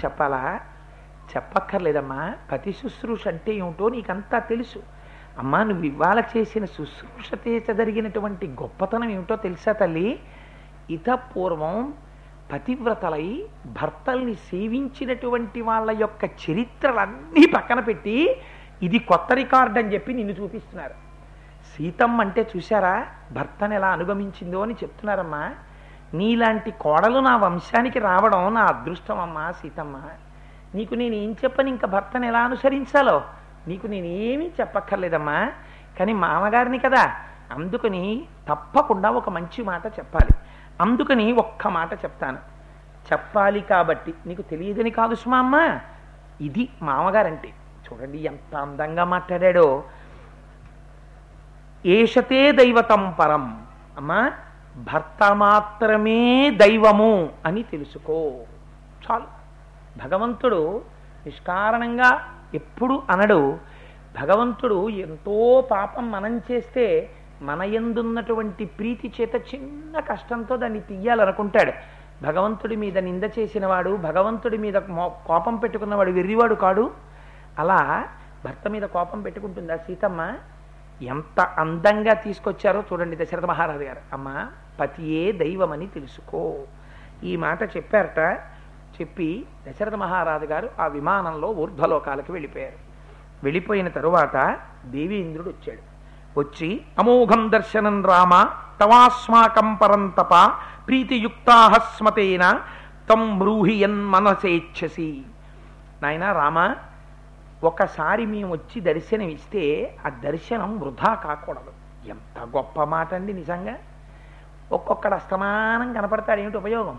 చెప్పాలా చెప్పక్కర్లేదమ్మా పతి శుశ్రూష అంటే ఏమిటో నీకంతా తెలుసు అమ్మా నువ్వు ఇవాళ చేసిన శుశ్రూష చేత జరిగినటువంటి గొప్పతనం ఏమిటో తెలుసా తల్లి ఇత పూర్వం పతివ్రతలై భర్తల్ని సేవించినటువంటి వాళ్ళ యొక్క చరిత్రలన్నీ పక్కన పెట్టి ఇది కొత్త రికార్డ్ అని చెప్పి నిన్ను చూపిస్తున్నారు సీతమ్మ అంటే చూశారా భర్తను ఎలా అనుగమించిందో అని చెప్తున్నారమ్మా నీలాంటి కోడలు నా వంశానికి రావడం నా అదృష్టం అమ్మా సీతమ్మ నీకు నేను ఏం చెప్పని ఇంకా భర్తను ఎలా అనుసరించాలో నీకు నేను ఏమీ చెప్పక్కర్లేదమ్మా కానీ మామగారిని కదా అందుకని తప్పకుండా ఒక మంచి మాట చెప్పాలి అందుకని ఒక్క మాట చెప్తాను చెప్పాలి కాబట్టి నీకు తెలియదని కాదు సుమా అమ్మ ఇది మామగారంటే చూడండి ఎంత అందంగా మాట్లాడాడో ఏషతే దైవతం పరం అమ్మా భర్త మాత్రమే దైవము అని తెలుసుకో చాలు భగవంతుడు నిష్కారణంగా ఎప్పుడు అనడు భగవంతుడు ఎంతో పాపం మనం చేస్తే మన ఎందున్నటువంటి ప్రీతి చేత చిన్న కష్టంతో దాన్ని తీయాలనుకుంటాడు భగవంతుడి మీద నింద చేసినవాడు భగవంతుడి మీద మో- కోపం పెట్టుకున్నవాడు వెర్రివాడు కాడు అలా భర్త మీద కోపం పెట్టుకుంటుందా సీతమ్మ ఎంత అందంగా తీసుకొచ్చారో చూడండి దశరథ మహారాజు గారు అమ్మ పతియే దైవమని తెలుసుకో ఈ మాట చెప్పారట చెప్పి దశరథ మహారాజు గారు ఆ విమానంలో ఊర్ధ్వలోకాలకు వెళ్ళిపోయారు వెళ్ళిపోయిన తరువాత దేవేంద్రుడు వచ్చాడు వచ్చి అమోఘం దర్శనం రామ తవాస్మాకం పరంతప ప్రీతియుక్తాహస్మతేన తం బ్రూహి యన్మనసేచ్ఛసి నాయనా రామ ఒకసారి మేము వచ్చి దర్శనం ఇస్తే ఆ దర్శనం వృధా కాకూడదు ఎంత గొప్ప మాట అండి నిజంగా ఒక్కొక్కడు అస్తమానం కనపడతాడు ఏమిటి ఉపయోగం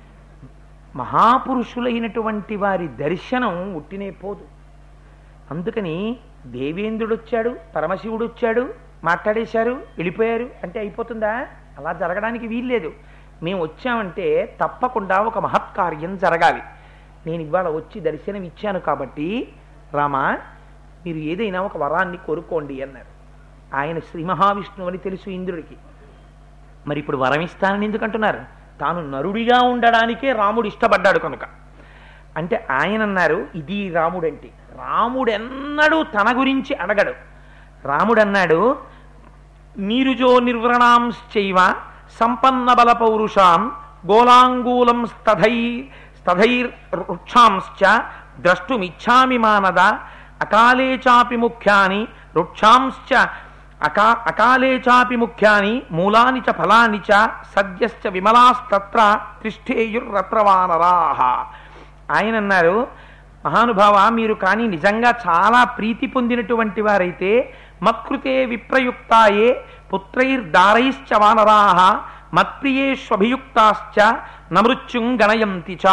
మహాపురుషులైనటువంటి వారి దర్శనం ఉట్టినే పోదు అందుకని దేవేంద్రుడు వచ్చాడు పరమశివుడు వచ్చాడు మాట్లాడేశారు వెళ్ళిపోయారు అంటే అయిపోతుందా అలా జరగడానికి వీల్లేదు మేము వచ్చామంటే తప్పకుండా ఒక మహత్కార్యం జరగాలి నేను ఇవాళ వచ్చి దర్శనం ఇచ్చాను కాబట్టి రామా మీరు ఏదైనా ఒక వరాన్ని కోరుకోండి అన్నారు ఆయన శ్రీ మహావిష్ణువు అని తెలుసు ఇంద్రుడికి మరి ఇప్పుడు వరం ఇస్తానని ఎందుకు అంటున్నారు తాను నరుడిగా ఉండడానికే రాముడు ఇష్టపడ్డాడు కనుక అంటే ఆయన అన్నారు ఇది రాముడంటే రాముడెన్నడూ తన గురించి అడగడు రాముడు అన్నాడు నీరుజో నిర్వ్రణాంశ్చైవ సంపన్న బల పౌరుషాం గోలాంగూలం స్తధై స్తధైర్ వృక్షాంశ్చ ద్రష్టుమిచ్చామి మానద అకాలే చాపి ముఖ్యాని వృక్షాంశ్చ అకా అకాలే చాపి ముఖ్యాని మూలాని చ ఫలాని చ సద్యశ్చ విమలాస్తత్ర తిష్టేయుర్రత్ర వానరాహ ఆయన అన్నారు మహానుభావ మీరు కానీ నిజంగా చాలా ప్రీతి పొందినటువంటి వారైతే మత్కృతే విప్రయుక్తాయే పుత్రైర్దారైశ్చ వానరాహ మత్ప్రియేష్వభియుక్తాశ్చ నమృత్యుం గణయంతి చ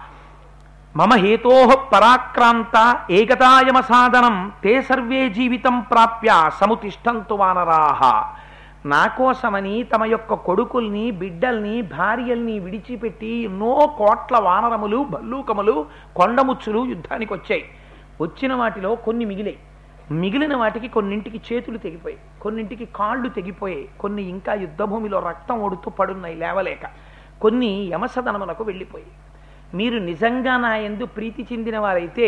మమ హేతో పరాక్రాంత ఏకతాయమ సాధనం తే సర్వే జీవితం ప్రాప్య సముతిష్టంతు వానరాహ నా కోసమని తమ యొక్క కొడుకుల్ని బిడ్డల్ని భార్యల్ని విడిచిపెట్టి ఎన్నో కోట్ల వానరములు భల్లూకములు కొండముచ్చులు యుద్ధానికి వచ్చాయి వచ్చిన వాటిలో కొన్ని మిగిలాయి మిగిలిన వాటికి కొన్నింటికి చేతులు తెగిపోయాయి కొన్నింటికి కాళ్ళు తెగిపోయాయి కొన్ని ఇంకా యుద్ధభూమిలో రక్తం ఒడుతూ పడున్నాయి లేవలేక కొన్ని యమసదనమునకు వెళ్ళిపోయాయి మీరు నిజంగా నా ఎందు ప్రీతి చెందిన వారైతే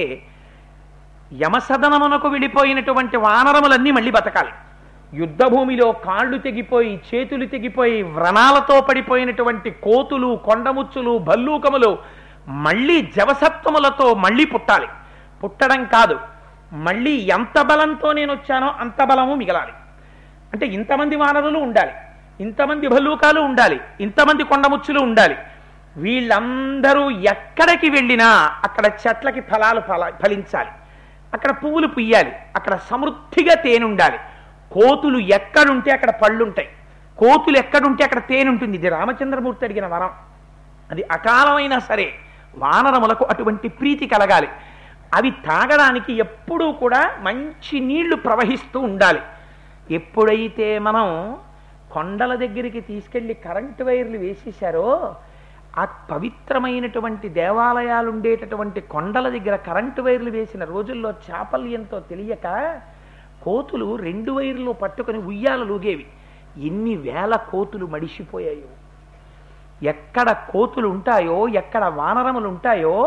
యమసదనమునకు వెళ్ళిపోయినటువంటి వానరములన్నీ మళ్ళీ బతకాలి యుద్ధభూమిలో కాళ్ళు తెగిపోయి చేతులు తెగిపోయి వ్రణాలతో పడిపోయినటువంటి కోతులు కొండముచ్చులు భల్లూకములు మళ్ళీ జవసత్వములతో మళ్ళీ పుట్టాలి పుట్టడం కాదు మళ్ళీ ఎంత బలంతో నేను వచ్చానో అంత బలము మిగలాలి అంటే ఇంతమంది వానరులు ఉండాలి ఇంతమంది భల్లూకాలు ఉండాలి ఇంతమంది కొండముచ్చులు ఉండాలి వీళ్ళందరూ ఎక్కడికి వెళ్ళినా అక్కడ చెట్లకి ఫలాలు ఫల ఫలించాలి అక్కడ పువ్వులు పుయ్యాలి అక్కడ సమృద్ధిగా తేనుండాలి కోతులు ఎక్కడుంటే అక్కడ పళ్ళుంటాయి కోతులు ఎక్కడుంటే అక్కడ తేనుంటుంది ఇది రామచంద్రమూర్తి అడిగిన వరం అది అకాలమైనా సరే వానరములకు అటువంటి ప్రీతి కలగాలి అవి తాగడానికి ఎప్పుడూ కూడా మంచి నీళ్లు ప్రవహిస్తూ ఉండాలి ఎప్పుడైతే మనం కొండల దగ్గరికి తీసుకెళ్లి కరెంటు వైర్లు వేసేశారో ఆ పవిత్రమైనటువంటి దేవాలయాలు ఉండేటటువంటి కొండల దగ్గర కరెంటు వైర్లు వేసిన రోజుల్లో చాపల్యంతో తెలియక కోతులు రెండు వైర్లు పట్టుకొని ఉయ్యాల లూగేవి ఎన్ని వేల కోతులు మడిసిపోయాయో ఎక్కడ కోతులు ఉంటాయో ఎక్కడ వానరములు ఉంటాయో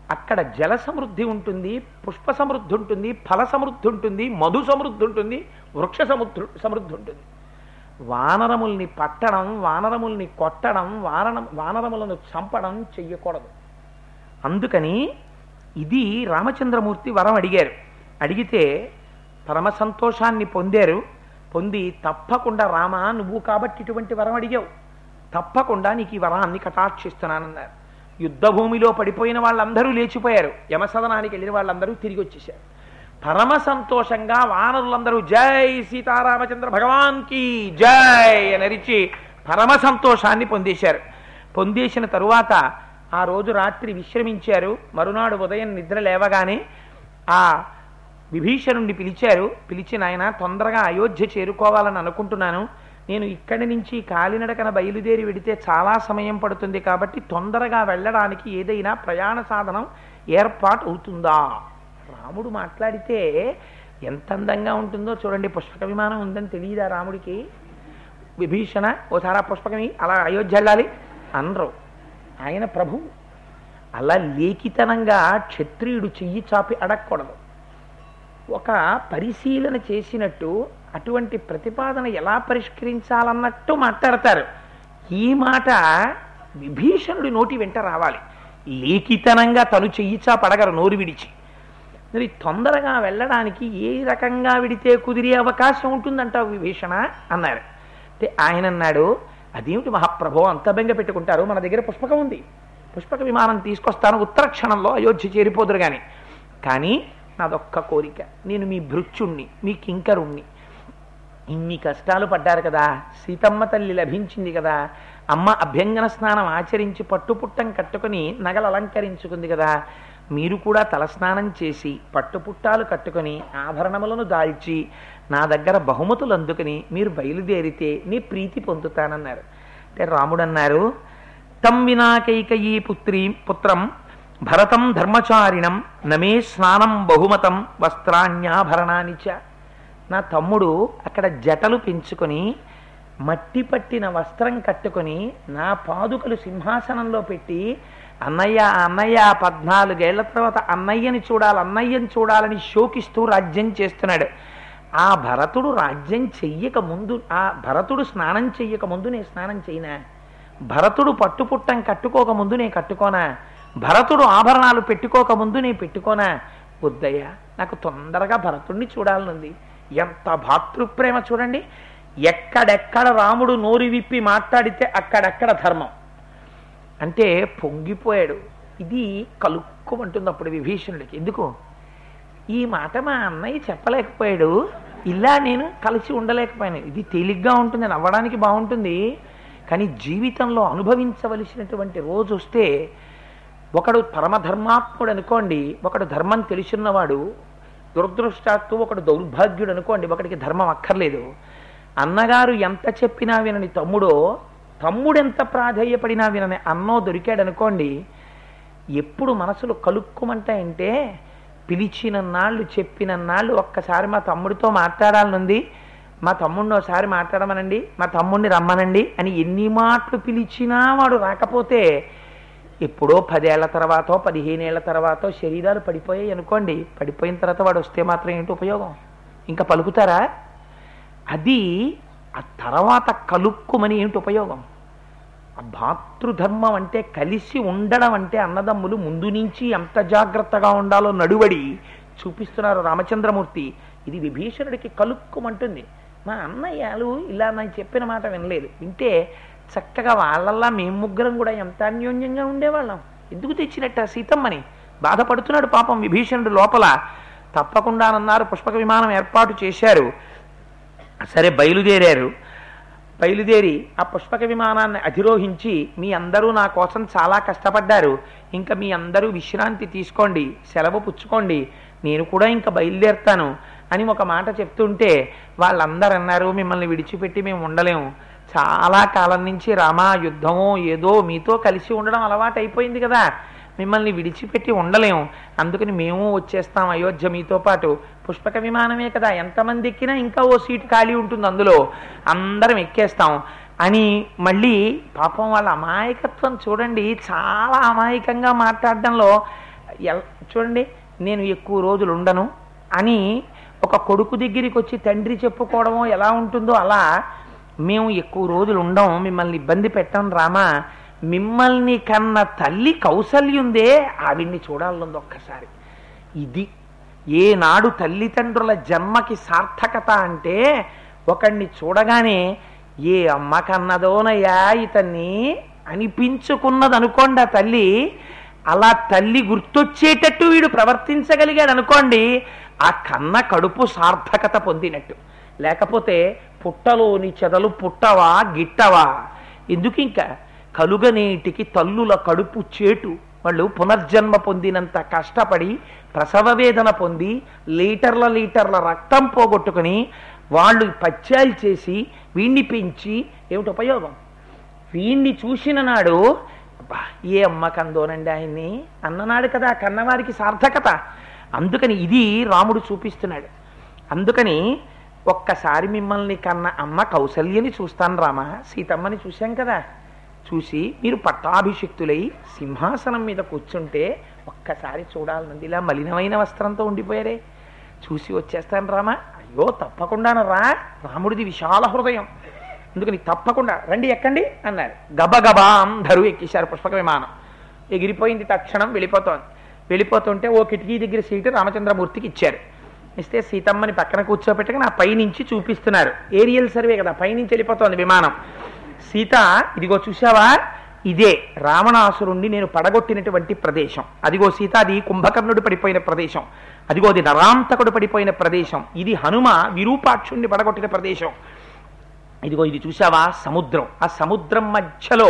అక్కడ జల సమృద్ధి ఉంటుంది పుష్ప సమృద్ధి ఉంటుంది ఫల సమృద్ధి ఉంటుంది మధు సమృద్ధి ఉంటుంది వృక్ష సమృద్ధి సమృద్ధి ఉంటుంది వానరముల్ని పట్టడం వానరముల్ని కొట్టడం వానర వానరములను చంపడం చెయ్యకూడదు అందుకని ఇది రామచంద్రమూర్తి వరం అడిగారు అడిగితే పరమ సంతోషాన్ని పొందారు పొంది తప్పకుండా రామ నువ్వు కాబట్టి ఇటువంటి వరం అడిగావు తప్పకుండా నీకు ఈ వరాన్ని కటాక్షిస్తున్నానన్నారు యుద్ధ భూమిలో పడిపోయిన వాళ్ళందరూ లేచిపోయారు యమసదనానికి వెళ్ళిన వాళ్ళందరూ తిరిగి వచ్చేసారు పరమ సంతోషంగా వానరులందరూ జై సీతారామచంద్ర భగవాన్ కి జై అని అరిచి పరమ సంతోషాన్ని పొందేశారు పొందేసిన తరువాత ఆ రోజు రాత్రి విశ్రమించారు మరునాడు ఉదయం నిద్ర లేవగానే ఆ విభీషణుణ్ణి పిలిచారు పిలిచి నాయన తొందరగా అయోధ్య చేరుకోవాలని అనుకుంటున్నాను నేను ఇక్కడి నుంచి కాలినడకన బయలుదేరి వెడితే చాలా సమయం పడుతుంది కాబట్టి తొందరగా వెళ్ళడానికి ఏదైనా ప్రయాణ సాధనం ఏర్పాటు అవుతుందా రాముడు మాట్లాడితే ఎంత అందంగా ఉంటుందో చూడండి పుష్పక విమానం ఉందని తెలియదా రాముడికి విభీషణ ఓసారి ఆ పుష్పకమి అలా అయోధ్య వెళ్ళాలి అనరు ఆయన ప్రభు అలా లేఖితనంగా క్షత్రియుడు చెయ్యి చాపి అడగకూడదు ఒక పరిశీలన చేసినట్టు అటువంటి ప్రతిపాదన ఎలా పరిష్కరించాలన్నట్టు మాట్లాడతారు ఈ మాట విభీషణుడి నోటి వెంట రావాలి లేఖితనంగా తను చెయ్యిచా పడగరు నోరు విడిచి మరి తొందరగా వెళ్ళడానికి ఏ రకంగా విడితే కుదిరే అవకాశం ఉంటుందంటావు విభీషణ అన్నారు అంటే ఆయన అన్నాడు అదేమిటి మహాప్రభు అంత బెంగ పెట్టుకుంటారు మన దగ్గర పుష్పకం ఉంది పుష్పక విమానం తీసుకొస్తాను ఉత్తర క్షణంలో అయోధ్య చేరిపోదురు కానీ కానీ నాదొక్క కోరిక నేను మీ భృత్యుణ్ణి మీ కింకరుణ్ణి ఇన్ని కష్టాలు పడ్డారు కదా సీతమ్మ తల్లి లభించింది కదా అమ్మ అభ్యంగన స్నానం ఆచరించి పట్టుపుట్టం కట్టుకుని నగలు అలంకరించుకుంది కదా మీరు కూడా తలస్నానం చేసి పట్టుపుట్టాలు కట్టుకొని ఆభరణములను దాల్చి నా దగ్గర బహుమతులు అందుకుని మీరు బయలుదేరితే నీ ప్రీతి పొందుతానన్నారు అంటే రాముడు అన్నారు తం వినాకైకయీ పుత్రీ పుత్రం భరతం ధర్మచారిణం నమే స్నానం బహుమతం వస్త్రాణ్యాభరణాని చ నా తమ్ముడు అక్కడ జటలు పెంచుకొని మట్టి పట్టిన వస్త్రం కట్టుకొని నా పాదుకలు సింహాసనంలో పెట్టి అన్నయ్య అన్నయ్య పద్నాలుగేళ్ల తర్వాత అన్నయ్యని చూడాలి అన్నయ్యని చూడాలని శోకిస్తూ రాజ్యం చేస్తున్నాడు ఆ భరతుడు రాజ్యం చెయ్యక ముందు ఆ భరతుడు స్నానం చెయ్యక ముందు నేను స్నానం చేయనా భరతుడు పట్టుపుట్టం కట్టుకోక ముందు నేను కట్టుకోనా భరతుడు ఆభరణాలు పెట్టుకోక ముందు నేను పెట్టుకోనా వద్దయ్యా నాకు తొందరగా భరతుడిని చూడాలనుంది ఎంత భాతృప్రేమ చూడండి ఎక్కడెక్కడ రాముడు నోరు విప్పి మాట్లాడితే అక్కడెక్కడ ధర్మం అంటే పొంగిపోయాడు ఇది కలుక్కుమంటుంది అప్పుడు విభీషణుడికి ఎందుకు ఈ మాట మా అన్నయ్య చెప్పలేకపోయాడు ఇలా నేను కలిసి ఉండలేకపోయాను ఇది తేలిగ్గా ఉంటుంది నవ్వడానికి బాగుంటుంది కానీ జీవితంలో అనుభవించవలసినటువంటి రోజు వస్తే ఒకడు పరమధర్మాత్ముడు అనుకోండి ఒకడు ధర్మం తెలిసిన్నవాడు దురదృష్టాత్తు ఒకడు దౌర్భాగ్యుడు అనుకోండి ఒకడికి ధర్మం అక్కర్లేదు అన్నగారు ఎంత చెప్పినా వినని తమ్ముడో తమ్ముడు ఎంత ప్రాధేయపడినా వినని అన్నో దొరికాడు అనుకోండి ఎప్పుడు మనసులు కలుక్కుమంటాయంటే పిలిచిన నాళ్ళు చెప్పిన నాళ్ళు ఒక్కసారి మా తమ్ముడితో మాట్లాడాలనుంది మా తమ్ముడిని ఒకసారి మాట్లాడమనండి మా తమ్ముడిని రమ్మనండి అని ఎన్ని మాటలు పిలిచినా వాడు రాకపోతే ఎప్పుడో పదేళ్ల తర్వాతో పదిహేనేళ్ల తర్వాతో శరీరాలు పడిపోయాయి అనుకోండి పడిపోయిన తర్వాత వాడు వస్తే మాత్రం ఏంటి ఉపయోగం ఇంకా పలుకుతారా అది ఆ తర్వాత కలుక్కుమని ఏంటి ఉపయోగం ఆ భాతృధర్మం అంటే కలిసి ఉండడం అంటే అన్నదమ్ములు ముందు నుంచి ఎంత జాగ్రత్తగా ఉండాలో నడువడి చూపిస్తున్నారు రామచంద్రమూర్తి ఇది విభీషణుడికి కలుక్కుమంటుంది మా అన్నయ్యలు ఇలా నాకు చెప్పిన మాట వినలేదు వింటే చక్కగా వాళ్ళల్లా మేము ముగ్గురం కూడా ఎంత అన్యోన్యంగా ఉండేవాళ్ళం ఎందుకు తెచ్చినట్ట సీతమ్మని బాధపడుతున్నాడు పాపం విభీషణుడు లోపల తప్పకుండానన్నారు పుష్పక విమానం ఏర్పాటు చేశారు సరే బయలుదేరారు బయలుదేరి ఆ పుష్పక విమానాన్ని అధిరోహించి మీ అందరూ నా కోసం చాలా కష్టపడ్డారు ఇంకా మీ అందరూ విశ్రాంతి తీసుకోండి సెలవు పుచ్చుకోండి నేను కూడా ఇంకా బయలుదేరుతాను అని ఒక మాట చెప్తుంటే వాళ్ళందరూ అన్నారు మిమ్మల్ని విడిచిపెట్టి మేము ఉండలేము చాలా కాలం నుంచి రామా యుద్ధమో ఏదో మీతో కలిసి ఉండడం అలవాటు అయిపోయింది కదా మిమ్మల్ని విడిచిపెట్టి ఉండలేము అందుకని మేము వచ్చేస్తాం అయోధ్య మీతో పాటు పుష్పక విమానమే కదా ఎంతమంది ఎక్కినా ఇంకా ఓ సీటు ఖాళీ ఉంటుంది అందులో అందరం ఎక్కేస్తాం అని మళ్ళీ పాపం వాళ్ళ అమాయకత్వం చూడండి చాలా అమాయకంగా మాట్లాడడంలో ఎల్- చూడండి నేను ఎక్కువ రోజులు ఉండను అని ఒక కొడుకు దగ్గరికి వచ్చి తండ్రి చెప్పుకోవడమో ఎలా ఉంటుందో అలా మేము ఎక్కువ రోజులు ఉండం మిమ్మల్ని ఇబ్బంది పెట్టం రామా మిమ్మల్ని కన్న తల్లి కౌసల్యుందే ఆవిడ్ని చూడాలనుంది ఒక్కసారి ఇది ఏనాడు తల్లిదండ్రుల జన్మకి సార్థకత అంటే ఒకడిని చూడగానే ఏ అమ్మ కన్నదోనయ్యా ఇతన్ని అనిపించుకున్నది అనుకోండి ఆ తల్లి అలా తల్లి గుర్తొచ్చేటట్టు వీడు ప్రవర్తించగలిగాడు అనుకోండి ఆ కన్న కడుపు సార్థకత పొందినట్టు లేకపోతే పుట్టలోని చెదలు పుట్టవా గిట్టవా ఎందుకు ఇంకా కలుగనేటికి తల్లుల కడుపు చేటు వాళ్ళు పునర్జన్మ పొందినంత కష్టపడి ప్రసవ వేదన పొంది లీటర్ల లీటర్ల రక్తం పోగొట్టుకుని వాళ్ళు పత్యాలు చేసి వీణ్ణి పెంచి ఏమిటి ఉపయోగం వీణ్ణి చూసిన నాడు అబ్బా ఏ అమ్మ కందోనండి ఆయన్ని అన్ననాడు కదా కన్నవారికి సార్థకత అందుకని ఇది రాముడు చూపిస్తున్నాడు అందుకని ఒక్కసారి మిమ్మల్ని కన్న అమ్మ కౌసల్యని చూస్తాను రామ సీతమ్మని చూశాం కదా చూసి మీరు పట్టాభిషిక్తులై సింహాసనం మీద కూర్చుంటే ఒక్కసారి చూడాలనుంది ఇలా మలినమైన వస్త్రంతో ఉండిపోయారే చూసి వచ్చేస్తాను రామా అయ్యో తప్పకుండా రా రాముడిది విశాల హృదయం అందుకని తప్పకుండా రండి ఎక్కండి అన్నారు గబగబా అందరూ ఎక్కేశారు పుష్పక విమానం ఎగిరిపోయింది తక్షణం వెళ్ళిపోతోంది వెళ్ళిపోతుంటే ఓ కిటికీ దగ్గర సీటు రామచంద్రమూర్తికి ఇచ్చారు ఇస్తే సీతమ్మని పక్కన కూర్చోబెట్టుకుని ఆ పైనుంచి చూపిస్తున్నారు ఏరియల్ సర్వే కదా పైనుంచి వెళ్ళిపోతోంది విమానం సీత ఇదిగో చూసావా ఇదే రావణాసురుణ్ణి నేను పడగొట్టినటువంటి ప్రదేశం అదిగో సీత అది కుంభకర్ణుడు పడిపోయిన ప్రదేశం అదిగో అది నరాంతకుడు పడిపోయిన ప్రదేశం ఇది హనుమ విరూపాక్షుణ్ణి పడగొట్టిన ప్రదేశం ఇదిగో ఇది చూసావా సముద్రం ఆ సముద్రం మధ్యలో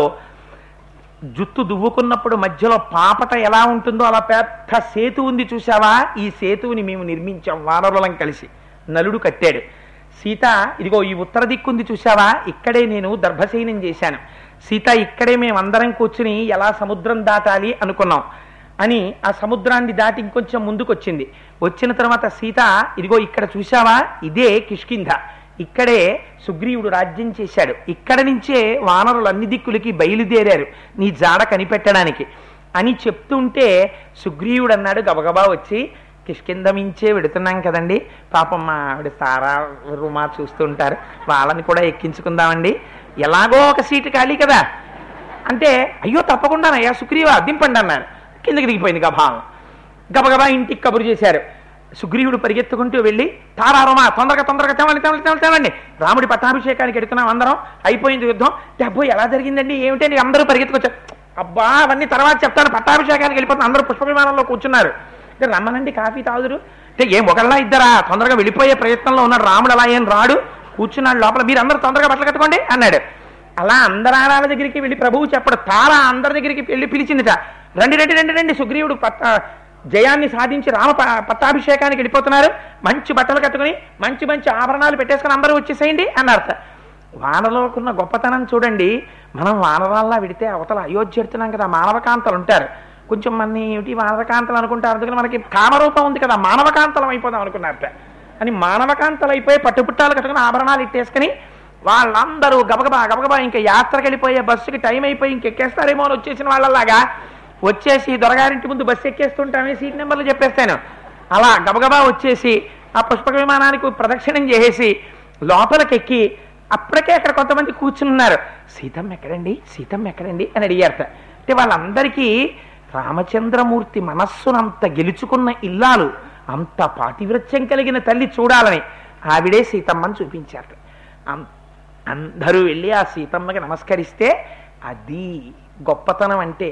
జుత్తు దువ్వుకున్నప్పుడు మధ్యలో పాపట ఎలా ఉంటుందో అలా పెద్ద సేతు ఉంది చూసావా ఈ సేతువుని మేము నిర్మించాం వానరులం కలిసి నలుడు కట్టాడు సీత ఇదిగో ఈ ఉత్తర దిక్కుంది చూసావా ఇక్కడే నేను దర్భశయనం చేశాను సీత ఇక్కడే మేమందరం కూర్చుని ఎలా సముద్రం దాటాలి అనుకున్నాం అని ఆ సముద్రాన్ని దాటి ఇంకొంచెం ముందుకొచ్చింది వచ్చిన తర్వాత సీత ఇదిగో ఇక్కడ చూసావా ఇదే కిష్కింధ ఇక్కడే సుగ్రీవుడు రాజ్యం చేశాడు ఇక్కడ నుంచే వానరులు అన్ని దిక్కులకి బయలుదేరారు నీ జాడ కనిపెట్టడానికి అని చెప్తుంటే సుగ్రీవుడు అన్నాడు గబగబా వచ్చి కిష్కిందమించే వెడుతున్నాం కదండి పాపం మా ఆవిడ తారా రుమా చూస్తుంటారు వాళ్ళని కూడా ఎక్కించుకుందామండి ఎలాగో ఒక సీటు ఖాళీ కదా అంటే అయ్యో తప్పకుండానయ్యా సుగ్రీవ దింపండి అన్నారు కిందకి దిగిపోయింది గభావం గబగబా ఇంటికి కబురు చేశారు సుగ్రీవుడు పరిగెత్తుకుంటూ వెళ్ళి తారారమా తొందరగా తొందరగా తెవండి తెవండి తెవండి తెవండి రాముడి పట్టాభిషేకానికి ఎడుతున్నాం అందరం అయిపోయింది యుద్ధం డబ్బు ఎలా జరిగిందండి ఏమిటండి అందరూ పరిగెత్తుకొచ్చారు అబ్బా అవన్నీ తర్వాత చెప్తాను పట్టాభిషేకానికి వెళ్ళిపోతున్నా అందరూ పుష్ప విమానంలో కూర్చున్నారు అంటే రమ్మనండి కాఫీ తాగుదురు అంటే ఏం ఒకళ్ళ ఇద్దరా తొందరగా వెళ్ళిపోయే ప్రయత్నంలో ఉన్నాడు రాముడు అలా ఏం రాడు కూర్చున్నాడు లోపల మీరు అందరూ తొందరగా బట్టలు కట్టుకోండి అన్నాడు అలా అందరాల దగ్గరికి వెళ్ళి ప్రభువు చెప్పడు తార అందరి దగ్గరికి వెళ్ళి పిలిచిందిట రండి రండి రండి రండి సుగ్రీవుడు పట్ట జయాన్ని సాధించి రామ ప- పట్టాభిషేకానికి వెళ్ళిపోతున్నారు మంచి బట్టలు కట్టుకుని మంచి మంచి ఆభరణాలు పెట్టేసుకుని అందరూ వచ్చేసేయండి అన్నారట వానలోకున్న గొప్పతనం చూడండి మనం వానరాల్లా విడితే అవతల అయోధ్య ఎడుతున్నాం కదా మానవకాంతలు ఉంటారు కొంచెం మన ఏమిటి మానవకాంతలు అనుకుంటారు అందుకని మనకి కామరూపం ఉంది కదా మానవకాంతలం అయిపోదాం అనుకున్నారట అని మానవకాంతలు అయిపోయి పట్టుపుట్టాలు కట్టుకుని ఆభరణాలు ఇట్టేసుకుని వాళ్ళందరూ గబగబా గబగబా ఇంకా యాత్రకు వెళ్ళిపోయే బస్సుకి టైం అయిపోయి ఇంకెక్కేస్తారేమో అని వచ్చేసిన వాళ్ళలాగా వచ్చేసి దొరగారింటి ముందు బస్సు ఎక్కేస్తుంటామే సీట్ నెంబర్లు చెప్పేస్తాను అలా గబగబా వచ్చేసి ఆ పుష్పక విమానానికి ప్రదక్షిణం చేసేసి లోపలికి ఎక్కి అప్పటికే అక్కడ కొంతమంది కూర్చున్నారు సీతమ్మ ఎక్కడండి సీతమ్మ ఎక్కడండి అని అడిగారట అంటే వాళ్ళందరికీ రామచంద్రమూర్తి మనస్సునంత గెలుచుకున్న ఇల్లాలు అంత పాతివృత్యం కలిగిన తల్లి చూడాలని ఆవిడే సీతమ్మని చూపించారట అం- అందరూ వెళ్ళి ఆ సీతమ్మకి నమస్కరిస్తే అది గొప్పతనం అంటే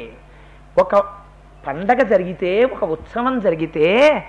ఒక పండగ జరిగితే ఒక ఉత్సవం జరిగితే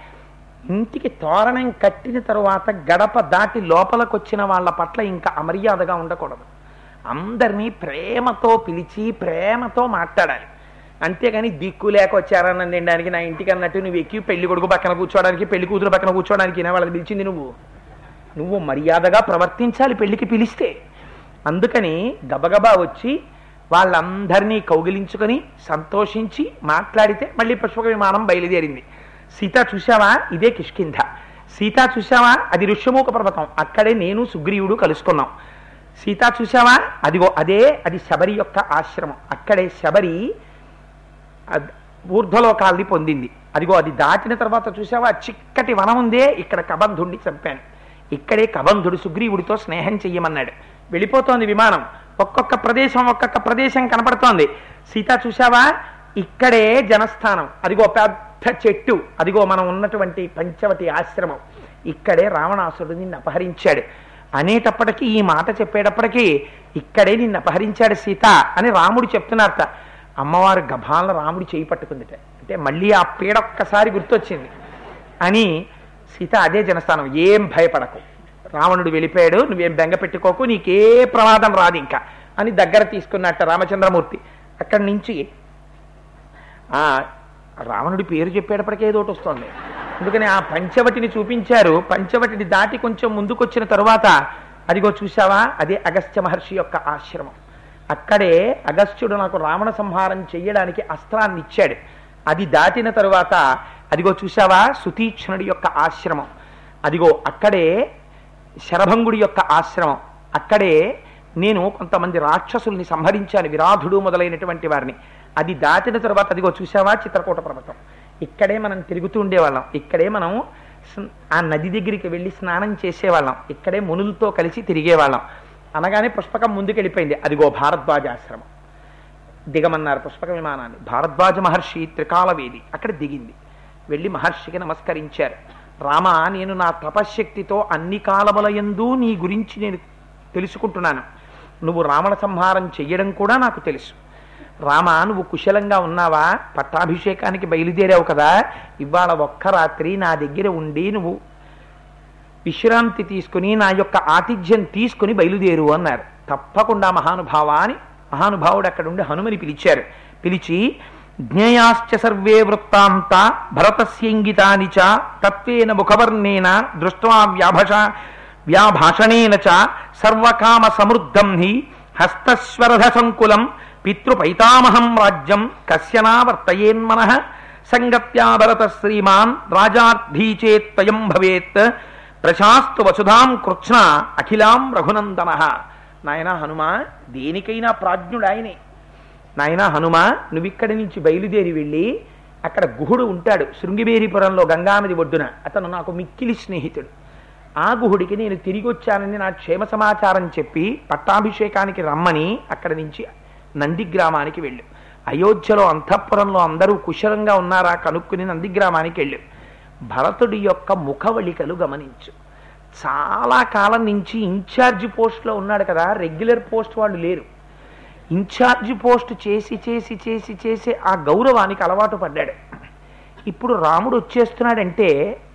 ఇంటికి తోరణం కట్టిన తరువాత గడప దాటి లోపలికి వచ్చిన వాళ్ళ పట్ల ఇంకా అమర్యాదగా ఉండకూడదు అందరినీ ప్రేమతో పిలిచి ప్రేమతో మాట్లాడాలి అంతేగాని దిక్కు లేక వచ్చారన్న తినడానికి నా ఇంటికి అన్నట్టు నువ్వు ఎక్కి పెళ్లి కొడుకు పక్కన కూర్చోవడానికి పెళ్లి కూతురు పక్కన కూర్చోవడానికి నా వాళ్ళని పిలిచింది నువ్వు నువ్వు మర్యాదగా ప్రవర్తించాలి పెళ్లికి పిలిస్తే అందుకని గబగబా వచ్చి వాళ్ళందరినీ కౌగిలించుకొని సంతోషించి మాట్లాడితే మళ్ళీ పుష్పక విమానం బయలుదేరింది సీత చూసావా ఇదే కిష్కింధ సీత చూసావా అది ఋష్యమూక పర్వతం అక్కడే నేను సుగ్రీవుడు కలుసుకున్నాం సీత చూసావా అదిగో అదే అది శబరి యొక్క ఆశ్రమం అక్కడే శబరి అద్- ఊర్ధ్వలోకాల్ని పొందింది అదిగో అది దాటిన తర్వాత చూసావా చిక్కటి వనం ఉందే ఇక్కడ కబంధుడిని చంపాను ఇక్కడే కబంధుడు సుగ్రీవుడితో స్నేహం చెయ్యమన్నాడు వెళ్ళిపోతోంది విమానం ఒక్కొక్క ప్రదేశం ఒక్కొక్క ప్రదేశం కనపడుతోంది సీత చూసావా ఇక్కడే జనస్థానం అదిగో పెద్ద చెట్టు అదిగో మనం ఉన్నటువంటి పంచవటి ఆశ్రమం ఇక్కడే రావణాసురుడు నిన్ను అపహరించాడు అనేటప్పటికీ ఈ మాట చెప్పేటప్పటికీ ఇక్కడే నిన్ను అపహరించాడు సీత అని రాముడు చెప్తున్నారట అమ్మవారు గభాల రాముడు చేయి పట్టుకుందిట అంటే మళ్ళీ ఆ పీడ ఒక్కసారి గుర్తొచ్చింది అని సీత అదే జనస్థానం ఏం భయపడకు రావణుడు వెళ్ళిపోయాడు నువ్వేం బెంగ పెట్టుకోకు నీకే ప్రమాదం రాదు ఇంకా అని దగ్గర తీసుకున్నట్ట రామచంద్రమూర్తి అక్కడి నుంచి ఆ రావణుడి పేరు చెప్పేటప్పటికే ఏదో ఒకటి వస్తుంది అందుకని ఆ పంచవటిని చూపించారు పంచవటిని దాటి కొంచెం ముందుకొచ్చిన తరువాత అదిగో చూసావా అదే అగస్త్య మహర్షి యొక్క ఆశ్రమం అక్కడే అగస్త్యుడు నాకు రావణ సంహారం చెయ్యడానికి అస్త్రాన్ని ఇచ్చాడు అది దాటిన తరువాత అదిగో చూసావా సుతీక్ష్ణుడి యొక్క ఆశ్రమం అదిగో అక్కడే శరభంగుడి యొక్క ఆశ్రమం అక్కడే నేను కొంతమంది రాక్షసుల్ని సంహరించాను విరాధుడు మొదలైనటువంటి వారిని అది దాటిన తర్వాత అదిగో చూసావా చిత్రకూట పర్వతం ఇక్కడే మనం తిరుగుతూ ఉండేవాళ్ళం ఇక్కడే మనం స్న- ఆ నది దగ్గరికి వెళ్ళి స్నానం చేసేవాళ్ళం ఇక్కడే మునులతో కలిసి తిరిగేవాళ్ళం అనగానే పుష్పకం ముందుకెళ్ళిపోయింది అదిగో భారద్వాజ ఆశ్రమం దిగమన్నారు పుష్పక విమానాన్ని భారద్వాజ మహర్షి త్రికాలవేది అక్కడ దిగింది వెళ్ళి మహర్షికి నమస్కరించారు రామ నేను నా తపశ్శక్తితో అన్ని కాలముల యందు నీ గురించి నేను తెలుసుకుంటున్నాను నువ్వు రావణ సంహారం చెయ్యడం కూడా నాకు తెలుసు రామ నువ్వు కుశలంగా ఉన్నావా పట్టాభిషేకానికి బయలుదేరావు కదా ఇవాళ ఒక్క రాత్రి నా దగ్గర ఉండి నువ్వు విశ్రాంతి తీసుకుని నా యొక్క ఆతిథ్యం తీసుకుని బయలుదేరు అన్నారు తప్పకుండా మహానుభావ అని మహానుభావుడు అక్కడ ఉండి హనుమని పిలిచారు పిలిచి జ్ఞేయాశ్చ సర్వే వృత్తాంత భరతస్యంగితాని చ తత్వేన ముఖవర్ణేన దృష్ట్వా వ్యాభష వ్యాభాషణేన చ సర్వకామ సమృద్ధం హి హస్తస్వరధ సంకులం పితృపైతామహం రాజ్యం కస్యనా వర్తయేన్మన సంగత్యా భరత శ్రీమాన్ రాజార్థీ చేత్వయం భవేత్ ప్రశాస్తు వసుధాం కృత్స్న అఖిలాం రఘునందన నాయన హనుమ దేనికైనా ప్రాజ్ఞుడు ఆయనే నాయన హనుమ నువ్విక్కడి నుంచి బయలుదేరి వెళ్ళి అక్కడ గుహుడు ఉంటాడు శృంగిబేరిపురంలో గంగానది ఒడ్డున అతను నాకు మిక్కిలి స్నేహితుడు ఆ గుహుడికి నేను తిరిగి వచ్చానని నా క్షేమ సమాచారం చెప్పి పట్టాభిషేకానికి రమ్మని అక్కడి నుంచి నందిగ్రామానికి వెళ్ళు అయోధ్యలో అంతఃపురంలో అందరూ కుశలంగా ఉన్నారా కనుక్కుని నందిగ్రామానికి వెళ్ళు భరతుడి యొక్క ముఖవళికలు గమనించు చాలా కాలం నుంచి ఇన్ఛార్జి పోస్ట్లో ఉన్నాడు కదా రెగ్యులర్ పోస్ట్ వాళ్ళు లేరు ఇన్ఛార్జి పోస్ట్ చేసి చేసి చేసి చేసి ఆ గౌరవానికి అలవాటు పడ్డాడు ఇప్పుడు రాముడు వచ్చేస్తున్నాడంటే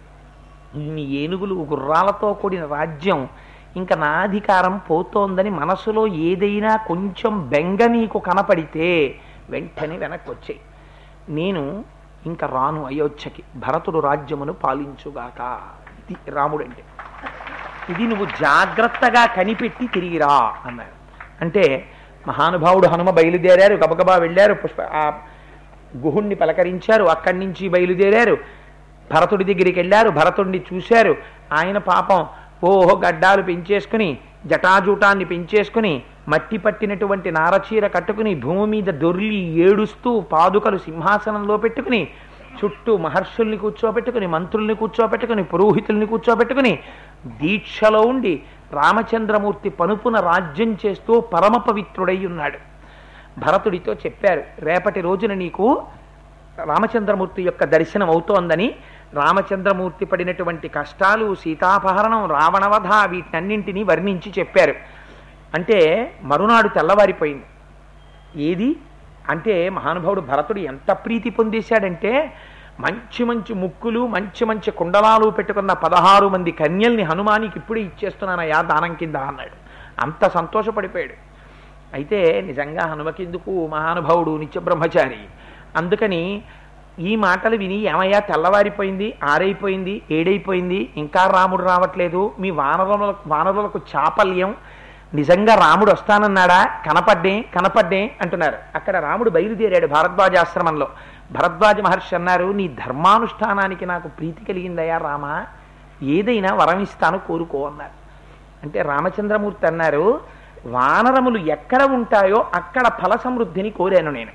ఇన్ని ఏనుగులు గుర్రాలతో కూడిన రాజ్యం ఇంకా నా అధికారం పోతోందని మనసులో ఏదైనా కొంచెం బెంగ నీకు కనపడితే వెంటనే వెనక్కి వచ్చాయి నేను ఇంకా రాను అయోధ్యకి భరతుడు రాజ్యమును పాలించుగాక ఇది రాముడంటే ఇది నువ్వు జాగ్రత్తగా కనిపెట్టి తిరిగిరా అన్నాడు అంటే మహానుభావుడు హనుమ బయలుదేరారు గబగబా వెళ్ళారు పుష్ప ఆ గుహుణ్ణి పలకరించారు అక్కడి నుంచి బయలుదేరారు భరతుడి దగ్గరికి వెళ్ళారు భరతుడిని చూశారు ఆయన పాపం ఓహో గడ్డాలు పెంచేసుకుని జటాజూటాన్ని పెంచేసుకుని మట్టి పట్టినటువంటి నారచీర కట్టుకుని భూమి మీద దొర్లి ఏడుస్తూ పాదుకలు సింహాసనంలో పెట్టుకుని చుట్టూ మహర్షుల్ని కూర్చోబెట్టుకుని మంత్రుల్ని కూర్చోబెట్టుకుని పురోహితుల్ని కూర్చోబెట్టుకుని దీక్షలో ఉండి రామచంద్రమూర్తి పనుపున రాజ్యం చేస్తూ పరమ పవిత్రుడై ఉన్నాడు భరతుడితో చెప్పారు రేపటి రోజున నీకు రామచంద్రమూర్తి యొక్క దర్శనం అవుతోందని రామచంద్రమూర్తి పడినటువంటి కష్టాలు సీతాపహరణం రావణవధ వీటన్నింటినీ వర్ణించి చెప్పారు అంటే మరునాడు తెల్లవారిపోయింది ఏది అంటే మహానుభావుడు భరతుడు ఎంత ప్రీతి పొందేశాడంటే మంచి మంచి ముక్కులు మంచి మంచి కుండలాలు పెట్టుకున్న పదహారు మంది కన్యల్ని హనుమానికి ఇప్పుడే ఇచ్చేస్తున్నానయ్యా దానం కింద అన్నాడు అంత సంతోషపడిపోయాడు అయితే నిజంగా హనుమకెందుకు మహానుభావుడు నిత్యబ్రహ్మచారి అందుకని ఈ మాటలు విని ఏమయ్యా తెల్లవారిపోయింది ఆరైపోయింది ఏడైపోయింది ఇంకా రాముడు రావట్లేదు మీ వానరుల వానరులకు చాపల్యం నిజంగా రాముడు వస్తానన్నాడా కనపడ్డే కనపడ్డే అంటున్నారు అక్కడ రాముడు బయలుదేరాడు భారద్వాజాశ్రమంలో భరద్వాజ మహర్షి అన్నారు నీ ధర్మానుష్ఠానానికి నాకు ప్రీతి కలిగిందయ్యా రామా ఏదైనా వరం ఇస్తాను కోరుకో అన్నారు అంటే రామచంద్రమూర్తి అన్నారు వానరములు ఎక్కడ ఉంటాయో అక్కడ ఫల సమృద్ధిని కోరాను నేను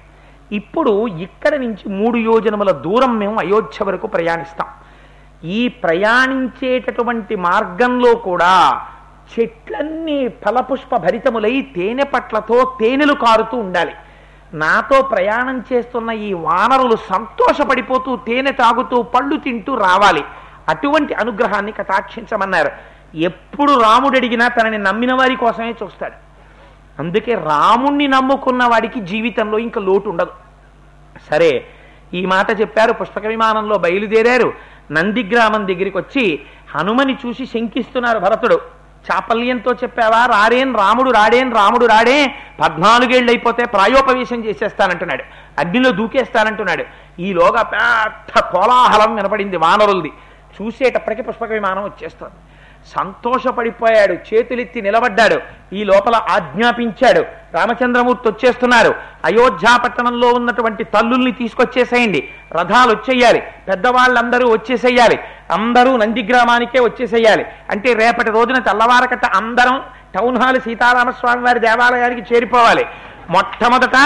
ఇప్పుడు ఇక్కడ నుంచి మూడు యోజనముల దూరం మేము అయోధ్య వరకు ప్రయాణిస్తాం ఈ ప్రయాణించేటటువంటి మార్గంలో కూడా చెట్లన్నీ ఫలపుష్ప భరితములై తేనె పట్లతో తేనెలు కారుతూ ఉండాలి నాతో ప్రయాణం చేస్తున్న ఈ వానరులు సంతోషపడిపోతూ తేనె తాగుతూ పళ్ళు తింటూ రావాలి అటువంటి అనుగ్రహాన్ని కటాక్షించమన్నారు ఎప్పుడు రాముడు అడిగినా తనని నమ్మిన వారి కోసమే చూస్తాడు అందుకే రాముణ్ణి నమ్ముకున్న వాడికి జీవితంలో ఇంకా లోటు ఉండదు సరే ఈ మాట చెప్పారు పుష్పక విమానంలో బయలుదేరారు నందిగ్రామం దగ్గరికి వచ్చి హనుమని చూసి శంకిస్తున్నారు భరతుడు చాపల్యంతో చెప్పావా రారేన్ రాముడు రాడేన్ రాముడు రాడే పద్నాలుగేళ్ళు అయిపోతే ప్రాయోపవేశం చేసేస్తానంటున్నాడు అగ్నిలో దూకేస్తానంటున్నాడు ఈలోగా పెద్ద కోలాహలం వినపడింది వానరులది చూసేటప్పటికి పుష్పక విమానం వచ్చేస్తుంది సంతోషపడిపోయాడు చేతులెత్తి నిలబడ్డాడు ఈ లోపల ఆజ్ఞాపించాడు రామచంద్రమూర్తి వచ్చేస్తున్నారు అయోధ్య పట్టణంలో ఉన్నటువంటి తల్లుల్ని తీసుకొచ్చేసేయండి రథాలు వచ్చేయాలి పెద్దవాళ్ళందరూ వచ్చేసేయాలి అందరూ నంది గ్రామానికే వచ్చేసేయాలి అంటే రేపటి రోజున తెల్లవారకట్ట అందరం టౌన్ హాల్ సీతారామస్వామి వారి దేవాలయానికి చేరిపోవాలి మొట్టమొదట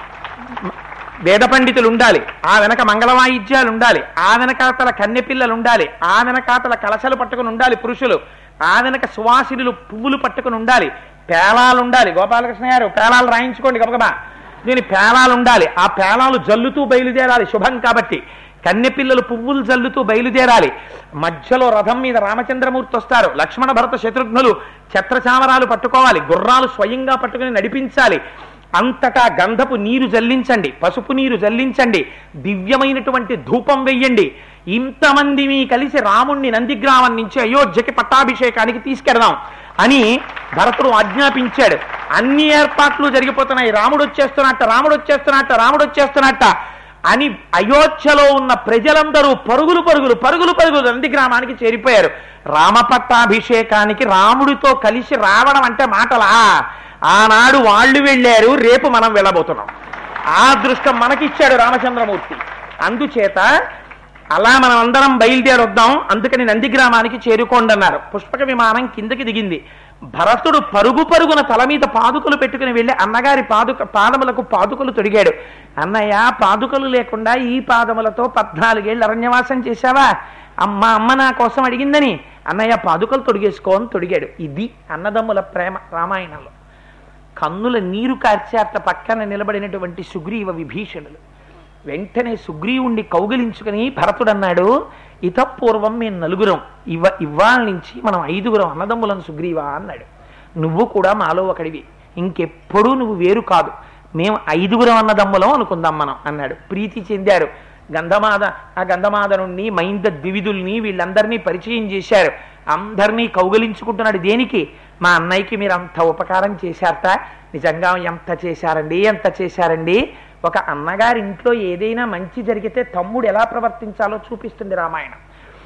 వేద పండితులు ఉండాలి ఆ వెనక మంగళ వాయిద్యాలు ఉండాలి ఆ వెనకాతల కన్నెపిల్లలు ఉండాలి ఆ వెనకాతల కలశలు పట్టుకుని ఉండాలి పురుషులు ఆ వెనక సువాసినులు పువ్వులు పట్టుకుని ఉండాలి పేలాలు ఉండాలి గోపాలకృష్ణ గారు పేలాలు రాయించుకోండి గబగబా దీని పేలాలు ఉండాలి ఆ పేలాలు జల్లుతూ బయలుదేరాలి శుభం కాబట్టి కన్నెపిల్లలు పువ్వులు జల్లుతూ బయలుదేరాలి మధ్యలో రథం మీద రామచంద్రమూర్తి వస్తారు లక్ష్మణ భరత శత్రుఘ్నులు ఛత్రచామరాలు పట్టుకోవాలి గుర్రాలు స్వయంగా పట్టుకుని నడిపించాలి అంతటా గంధపు నీరు జల్లించండి పసుపు నీరు జల్లించండి దివ్యమైనటువంటి ధూపం వెయ్యండి ఇంతమంది మీ కలిసి రాముణ్ణి నందిగ్రామం నుంచి అయోధ్యకి పట్టాభిషేకానికి తీసుకెడదాం అని భరతుడు ఆజ్ఞాపించాడు అన్ని ఏర్పాట్లు జరిగిపోతున్నాయి రాముడు వచ్చేస్తున్నట్ట రాముడు వచ్చేస్తున్నట్ట రాముడు వచ్చేస్తున్నట్ట అని అయోధ్యలో ఉన్న ప్రజలందరూ పరుగులు పరుగులు పరుగులు పరుగులు నందిగ్రామానికి చేరిపోయారు రామపట్టాభిషేకానికి రాముడితో కలిసి రావడం అంటే మాటలా ఆనాడు వాళ్ళు వెళ్ళారు రేపు మనం వెళ్ళబోతున్నాం ఆ దృష్టం మనకిచ్చాడు రామచంద్రమూర్తి అందుచేత అలా మనం అందరం బయలుదేరొద్దాం అందుకని నందిగ్రామానికి చేరుకోండి అన్నారు పుష్పక విమానం కిందకి దిగింది భరతుడు పరుగు పరుగున తల మీద పాదుకలు పెట్టుకుని వెళ్ళి అన్నగారి పాదుక పాదములకు పాదుకలు తొడిగాడు అన్నయ్య పాదుకలు లేకుండా ఈ పాదములతో పద్నాలుగేళ్ళు అరణ్యవాసం చేశావా అమ్మ అమ్మ నా కోసం అడిగిందని అన్నయ్య పాదుకలు తొడిగేసుకో అని తొడిగాడు ఇది అన్నదమ్ముల ప్రేమ రామాయణంలో కన్నుల నీరు కార్చాట పక్కన నిలబడినటువంటి సుగ్రీవ విభీషణులు వెంటనే సుగ్రీవుణ్ణి కౌగిలించుకుని భరతుడన్నాడు ఇతపూర్వం మేము నలుగురం ఇవ ఇవాళ నుంచి మనం ఐదుగురం అన్నదమ్ములం సుగ్రీవా అన్నాడు నువ్వు కూడా మాలో ఒకడివి ఇంకెప్పుడూ నువ్వు వేరు కాదు మేము ఐదుగురం అన్నదమ్ములం అనుకుందాం మనం అన్నాడు ప్రీతి చెందారు గంధమాద ఆ గంధమాదనుణ్ణి మైంద ద్వివిధుల్ని వీళ్ళందరినీ పరిచయం చేశారు అందరినీ కౌగలించుకుంటున్నాడు దేనికి మా అన్నయ్యకి మీరు అంత ఉపకారం చేశారట నిజంగా ఎంత చేశారండి ఎంత చేశారండి ఒక అన్నగారి ఇంట్లో ఏదైనా మంచి జరిగితే తమ్ముడు ఎలా ప్రవర్తించాలో చూపిస్తుంది రామాయణం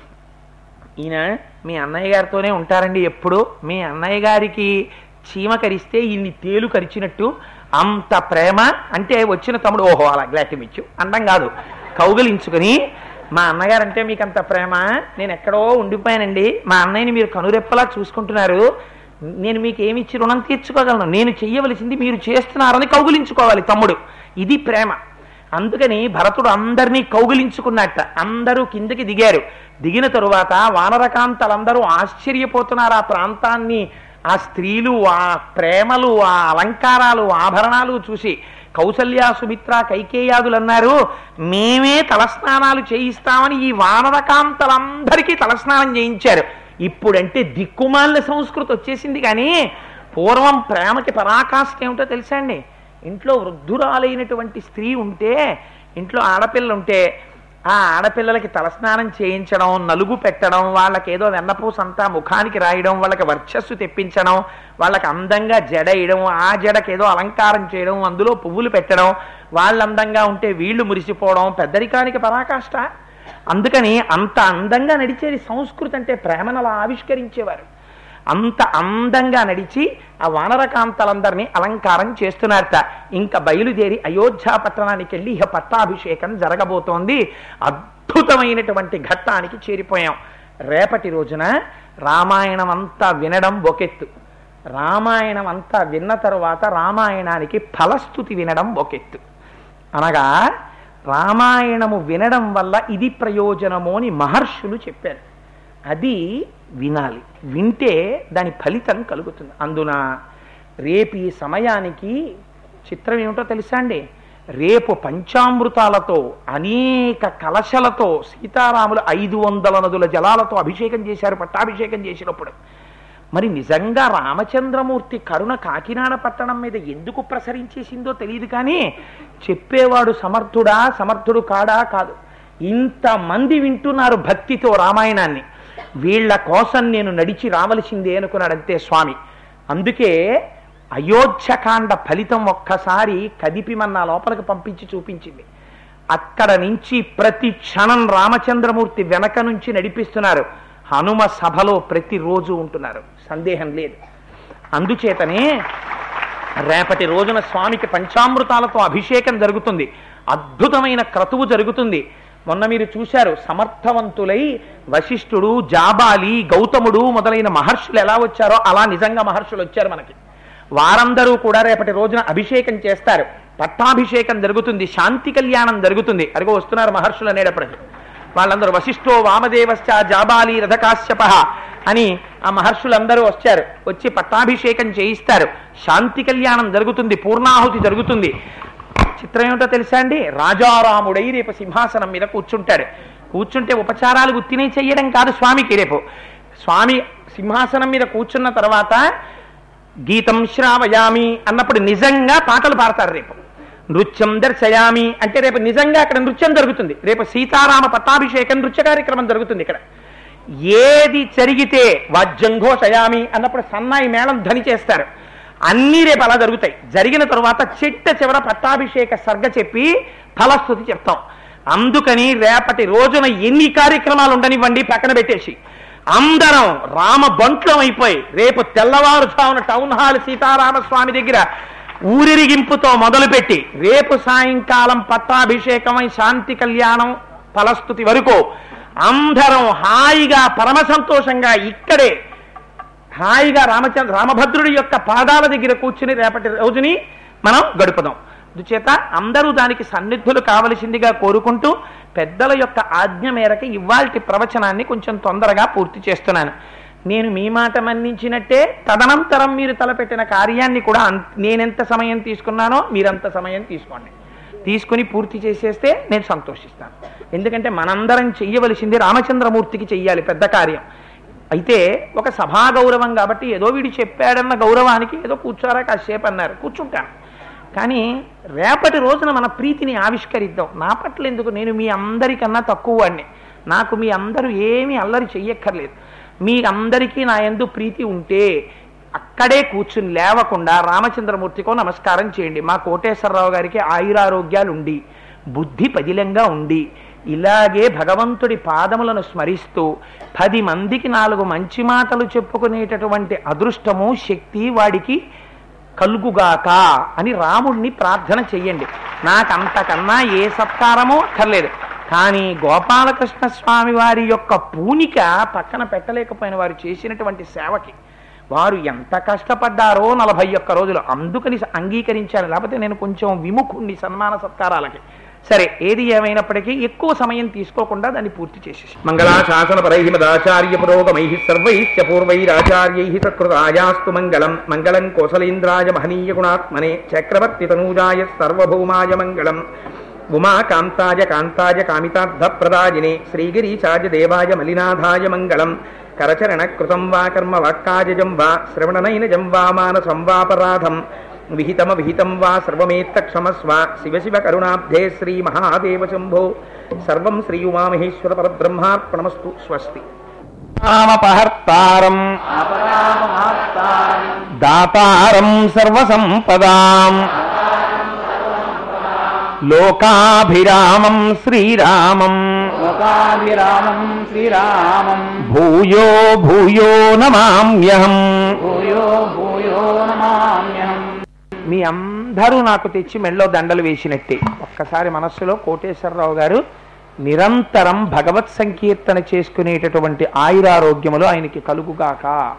ఈయన మీ అన్నయ్య గారితోనే ఉంటారండి ఎప్పుడు మీ అన్నయ్య గారికి చీమ కరిస్తే ఇన్ని తేలు కరిచినట్టు అంత ప్రేమ అంటే వచ్చిన తమ్ముడు ఓహో అలా గ్లాటిమిచ్చు అండం కాదు కౌగలించుకొని మా అన్నగారు అంటే మీకు అంత ప్రేమ నేను ఎక్కడో ఉండిపోయానండి మా అన్నయ్యని మీరు కనురెప్పలా చూసుకుంటున్నారు నేను మీకు ఏమి ఇచ్చి రుణం తీర్చుకోగలను నేను చెయ్యవలసింది మీరు చేస్తున్నారని కౌగులించుకోవాలి తమ్ముడు ఇది ప్రేమ అందుకని భరతుడు అందరినీ కౌగిలించుకున్నట్ట అందరూ కిందకి దిగారు దిగిన తరువాత వానరకాంతలందరూ ఆశ్చర్యపోతున్నారు ఆ ప్రాంతాన్ని ఆ స్త్రీలు ఆ ప్రేమలు ఆ అలంకారాలు ఆభరణాలు చూసి కౌసల్య సుమిత్ర కైకేయాదులు అన్నారు మేమే తలస్నానాలు చేయిస్తామని ఈ వానరకాంతలందరికీ తలస్నానం చేయించారు ఇప్పుడంటే దిక్కుమాలిన సంస్కృతి వచ్చేసింది కానీ పూర్వం ప్రేమకి పరాకాష్ట ఏమిటో తెలుసా అండి ఇంట్లో వృద్ధురాలైనటువంటి స్త్రీ ఉంటే ఇంట్లో ఆడపిల్ల ఉంటే ఆ ఆడపిల్లలకి తలస్నానం చేయించడం నలుగు పెట్టడం వాళ్ళకి ఏదో వెన్నపూస అంతా ముఖానికి రాయడం వాళ్ళకి వర్చస్సు తెప్పించడం వాళ్ళకి అందంగా జడ వేయడం ఆ జడకి ఏదో అలంకారం చేయడం అందులో పువ్వులు పెట్టడం వాళ్ళు అందంగా ఉంటే వీళ్ళు మురిసిపోవడం పెద్దరికానికి పరాకాష్ట అందుకని అంత అందంగా నడిచేది సంస్కృతి అంటే ప్రేమను అలా ఆవిష్కరించేవారు అంత అందంగా నడిచి ఆ వానరకాంతలందరినీ అలంకారం చేస్తున్నారట ఇంకా బయలుదేరి అయోధ్య పట్టణానికి వెళ్ళి ఇహ పట్టాభిషేకం జరగబోతోంది అద్భుతమైనటువంటి ఘట్టానికి చేరిపోయాం రేపటి రోజున రామాయణం అంతా వినడం ఒకెత్తు రామాయణం అంతా విన్న తరువాత రామాయణానికి ఫలస్థుతి వినడం ఒకెత్తు అనగా రామాయణము వినడం వల్ల ఇది ప్రయోజనము అని మహర్షులు చెప్పారు అది వినాలి వింటే దాని ఫలితం కలుగుతుంది అందున రేపు ఈ సమయానికి చిత్రం ఏమిటో తెలుసా అండి రేపు పంచామృతాలతో అనేక కలశలతో సీతారాములు ఐదు వందల నదుల జలాలతో అభిషేకం చేశారు పట్టాభిషేకం చేసినప్పుడు మరి నిజంగా రామచంద్రమూర్తి కరుణ కాకినాడ పట్టణం మీద ఎందుకు ప్రసరించేసిందో తెలియదు కానీ చెప్పేవాడు సమర్థుడా సమర్థుడు కాడా కాదు ఇంతమంది వింటున్నారు భక్తితో రామాయణాన్ని వీళ్ళ కోసం నేను నడిచి రావలసిందే అనుకున్నాడు అంతే స్వామి అందుకే అయోధ్యకాండ ఫలితం ఒక్కసారి కదిపిమన్న లోపలికి పంపించి చూపించింది అక్కడ నుంచి ప్రతి క్షణం రామచంద్రమూర్తి వెనక నుంచి నడిపిస్తున్నారు హనుమ సభలో ప్రతిరోజు ఉంటున్నారు సందేహం లేదు అందుచేతనే రేపటి రోజున స్వామికి పంచామృతాలతో అభిషేకం జరుగుతుంది అద్భుతమైన క్రతువు జరుగుతుంది మొన్న మీరు చూశారు సమర్థవంతులై వశిష్ఠుడు జాబాలి గౌతముడు మొదలైన మహర్షులు ఎలా వచ్చారో అలా నిజంగా మహర్షులు వచ్చారు మనకి వారందరూ కూడా రేపటి రోజున అభిషేకం చేస్తారు పట్టాభిషేకం జరుగుతుంది శాంతి కళ్యాణం జరుగుతుంది అదిగో వస్తున్నారు మహర్షులు అనేటప్పటికి వాళ్ళందరూ వశిష్ఠో వామదేవశ్చ జాబాలి రథకాశ్యప అని ఆ మహర్షులందరూ వచ్చారు వచ్చి పట్టాభిషేకం చేయిస్తారు శాంతి కళ్యాణం జరుగుతుంది పూర్ణాహుతి జరుగుతుంది చిత్రం ఏమిటో తెలుసా అండి రాజారాముడై రేపు సింహాసనం మీద కూర్చుంటాడు కూర్చుంటే ఉపచారాలు గుర్తినే చెయ్యడం కాదు స్వామికి రేపు స్వామి సింహాసనం మీద కూర్చున్న తర్వాత గీతం శ్రావయామి అన్నప్పుడు నిజంగా పాటలు పాడతారు రేపు నృత్యం దర్శయామి అంటే రేపు నిజంగా అక్కడ నృత్యం జరుగుతుంది రేపు సీతారామ పట్టాభిషేకం నృత్య కార్యక్రమం జరుగుతుంది ఇక్కడ ఏది జరిగితే వాద్యం ఘోషయామి అన్నప్పుడు సన్నాయి మేళం ధ్వని చేస్తారు అన్నీ రేపు అలా జరుగుతాయి జరిగిన తరువాత చిట్ట చివర పట్టాభిషేక సర్గ చెప్పి ఫలశ్రుతి చెప్తాం అందుకని రేపటి రోజున ఎన్ని కార్యక్రమాలు ఉండనివ్వండి పక్కన పెట్టేసి అందరం రామ బంట్లం అయిపోయి రేపు తెల్లవారుజామున టౌన్ హాల్ సీతారామ స్వామి దగ్గర ఊరిరిగింపుతో మొదలుపెట్టి రేపు సాయంకాలం పట్టాభిషేకమై శాంతి కళ్యాణం ఫలస్థుతి వరకు అందరం హాయిగా పరమ సంతోషంగా ఇక్కడే హాయిగా రామచంద్ర రామభద్రుడి యొక్క పాదాల దగ్గర కూర్చుని రేపటి రోజుని మనం గడుపుదాం అందుచేత అందరూ దానికి సన్నిధులు కావలసిందిగా కోరుకుంటూ పెద్దల యొక్క ఆజ్ఞ మేరకు ఇవాల్టి ప్రవచనాన్ని కొంచెం తొందరగా పూర్తి చేస్తున్నాను నేను మీ మాట మన్నించినట్టే తదనంతరం మీరు తలపెట్టిన కార్యాన్ని కూడా అం- నేనెంత సమయం తీసుకున్నానో మీరంత సమయం తీసుకోండి తీసుకుని పూర్తి చేసేస్తే నేను సంతోషిస్తాను ఎందుకంటే మనందరం చెయ్యవలసింది రామచంద్రమూర్తికి చెయ్యాలి పెద్ద కార్యం అయితే ఒక సభా గౌరవం కాబట్టి ఏదో వీడు చెప్పాడన్న గౌరవానికి ఏదో కూర్చోరా కాసేపు అన్నారు కూర్చుంటాను కానీ రేపటి రోజున మన ప్రీతిని ఆవిష్కరిద్దాం నా పట్ల ఎందుకు నేను మీ అందరికన్నా తక్కువ వాడిని నాకు మీ అందరూ ఏమీ అల్లరి చెయ్యక్కర్లేదు మీ అందరికీ నా ఎందు ప్రీతి ఉంటే అక్కడే కూర్చుని లేవకుండా రామచంద్రమూర్తికో నమస్కారం చేయండి మా కోటేశ్వరరావు గారికి ఆయురారోగ్యాలు ఉండి బుద్ధి పదిలంగా ఉండి ఇలాగే భగవంతుడి పాదములను స్మరిస్తూ పది మందికి నాలుగు మంచి మాటలు చెప్పుకునేటటువంటి అదృష్టము శక్తి వాడికి కలుగుగాక అని రాముణ్ణి ప్రార్థన చెయ్యండి నాకు అంతకన్నా ఏ సత్కారమో అక్కర్లేదు కానీ గోపాలకృష్ణ స్వామి వారి యొక్క పూనిక పక్కన పెట్టలేకపోయిన వారు చేసినటువంటి సేవకి వారు ఎంత కష్టపడ్డారో నలభై ఒక్క రోజులు అందుకని అంగీకరించాను లేకపోతే నేను కొంచెం విముఖుణ్ణి సన్మాన సత్కారాలకి సరే ఏది ఏమైనప్పటికీ ఎక్కువ సమయం తీసుకోకుండా దాన్ని పూర్తి చేసేసి మంగళాశాసన పరై మదాచార్య పురోగమై సర్వైశ్చ పూర్వైరాచార్యై సత్కృతాయాస్తు మంగళం మంగళం కోసలేంద్రాయ మహనీయ గుణాత్మనే చక్రవర్తి తనూజాయ సర్వభౌమాయ మంగళం ఉమాకాంతాయ కాంతాయ కామితార్థ ప్రదాయినే శ్రీగిరీచార్య దేవాయ మలినాథాయ మంగళం కరచరణ కృతం వా కర్మ వాక్కాజం వా శ్రవణనైనజం వా మానసం వాపరాధం విహితమ విహితం వా సర్వమేత్త క్షమస్వ శివ శివ కరుణాబ్ధే శ్రీ మహాదేవ శంభో సర్వం శ్రీ ఉమామహేశ్వర పరబ్రహ్మార్పణమస్తు స్వస్తి రామపహర్తారం దాతారం సర్వసంపదాం లోకాభిరామం శ్రీరామం లోకాభిరామం శ్రీరామం భూయో భూయో నమామ్యహం భూయో భూయో నమామ్యహం మీ అందరూ నాకు తెచ్చి మెళ్ళో దండలు వేసినట్టే ఒక్కసారి మనస్సులో కోటేశ్వరరావు గారు నిరంతరం భగవత్ సంకీర్తన చేసుకునేటటువంటి ఆయురారోగ్యములు ఆయనకి కలుగుగాక